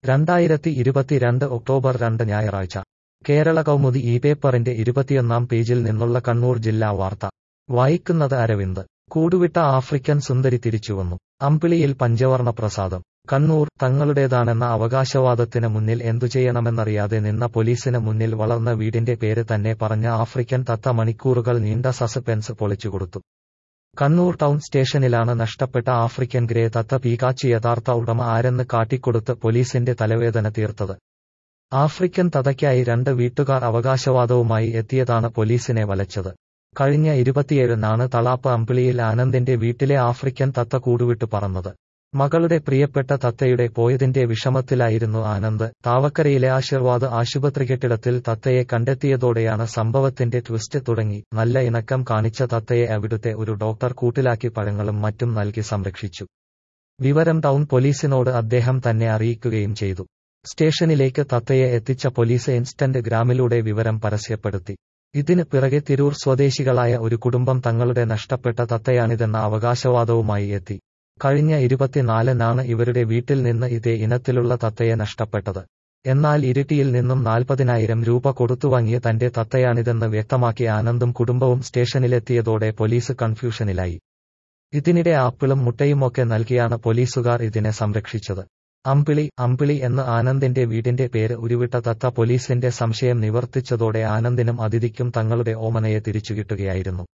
രണ്ടായിരത്തി ഇരുപത്തിരണ്ട് ഒക്ടോബർ രണ്ട് ഞായറാഴ്ച കേരള കൗമുദി ഈ പേപ്പറിന്റെ ഇരുപത്തിയൊന്നാം പേജിൽ നിന്നുള്ള കണ്ണൂർ ജില്ലാ വാർത്ത വായിക്കുന്നത് അരവിന്ദ് കൂടുവിട്ട ആഫ്രിക്കൻ സുന്ദരി തിരിച്ചുവന്നു അമ്പിളിയിൽ പഞ്ചവർണ പ്രസാദം കണ്ണൂർ തങ്ങളുടേതാണെന്ന അവകാശവാദത്തിന് മുന്നിൽ എന്തു ചെയ്യണമെന്നറിയാതെ നിന്ന പോലീസിന് മുന്നിൽ വളർന്ന വീടിന്റെ പേര് തന്നെ പറഞ്ഞ ആഫ്രിക്കൻ തത്ത മണിക്കൂറുകൾ നീണ്ട സസ്പെൻസ് പൊളിച്ചുകൊടുത്തു കണ്ണൂർ ടൗൺ സ്റ്റേഷനിലാണ് നഷ്ടപ്പെട്ട ആഫ്രിക്കൻ ഗ്രേ തത്ത പീകാച്ചി യഥാർത്ഥ ഉടമ ആരെന്ന് കാട്ടിക്കൊടുത്ത് പോലീസിന്റെ തലവേദന തീർത്തത് ആഫ്രിക്കൻ തതയ്ക്കായി രണ്ട് വീട്ടുകാർ അവകാശവാദവുമായി എത്തിയതാണ് പോലീസിനെ വലച്ചത് കഴിഞ്ഞ ഇരുപത്തിയേഴിനാണ് തളാപ്പ് അമ്പിളിയിൽ ആനന്ദിന്റെ വീട്ടിലെ ആഫ്രിക്കൻ തത്ത കൂടുവിട്ട് പറന്നത് മകളുടെ പ്രിയപ്പെട്ട തത്തയുടെ പോയതിന്റെ വിഷമത്തിലായിരുന്നു ആനന്ദ് താവക്കരയിലെ ആശീർവാദ് ആശുപത്രി കെട്ടിടത്തിൽ തത്തയെ കണ്ടെത്തിയതോടെയാണ് സംഭവത്തിന്റെ ട്വിസ്റ്റ് തുടങ്ങി നല്ല ഇണക്കം കാണിച്ച തത്തയെ അവിടുത്തെ ഒരു ഡോക്ടർ കൂട്ടിലാക്കി പഴങ്ങളും മറ്റും നൽകി സംരക്ഷിച്ചു വിവരം ടൗൺ പോലീസിനോട് അദ്ദേഹം തന്നെ അറിയിക്കുകയും ചെയ്തു സ്റ്റേഷനിലേക്ക് തത്തയെ എത്തിച്ച പോലീസ് ഇൻസ്റ്റന്റ് ഗ്രാമിലൂടെ വിവരം പരസ്യപ്പെടുത്തി ഇതിന് പിറകെ തിരൂർ സ്വദേശികളായ ഒരു കുടുംബം തങ്ങളുടെ നഷ്ടപ്പെട്ട തത്തയാണിതെന്ന അവകാശവാദവുമായി എത്തി കഴിഞ്ഞ ഇരുപത്തിനാലിനാണ് ഇവരുടെ വീട്ടിൽ നിന്ന് ഇതേ ഇനത്തിലുള്ള തത്തയെ നഷ്ടപ്പെട്ടത് എന്നാൽ ഇരിട്ടിയിൽ നിന്നും നാൽപ്പതിനായിരം രൂപ കൊടുത്തുവാങ്ങിയ തന്റെ തത്തയാണിതെന്ന് വ്യക്തമാക്കി ആനന്ദും കുടുംബവും സ്റ്റേഷനിലെത്തിയതോടെ പോലീസ് കൺഫ്യൂഷനിലായി ഇതിനിടെ ആപ്പിളും മുട്ടയുമൊക്കെ നൽകിയാണ് പോലീസുകാർ ഇതിനെ സംരക്ഷിച്ചത് അമ്പിളി അമ്പിളി എന്ന് ആനന്ദിന്റെ വീടിന്റെ പേര് ഉരുവിട്ട തത്ത പോലീസിന്റെ സംശയം നിവർത്തിച്ചതോടെ ആനന്ദിനും അതിഥിക്കും തങ്ങളുടെ ഓമനയെ തിരിച്ചുകിട്ടുകയായിരുന്നു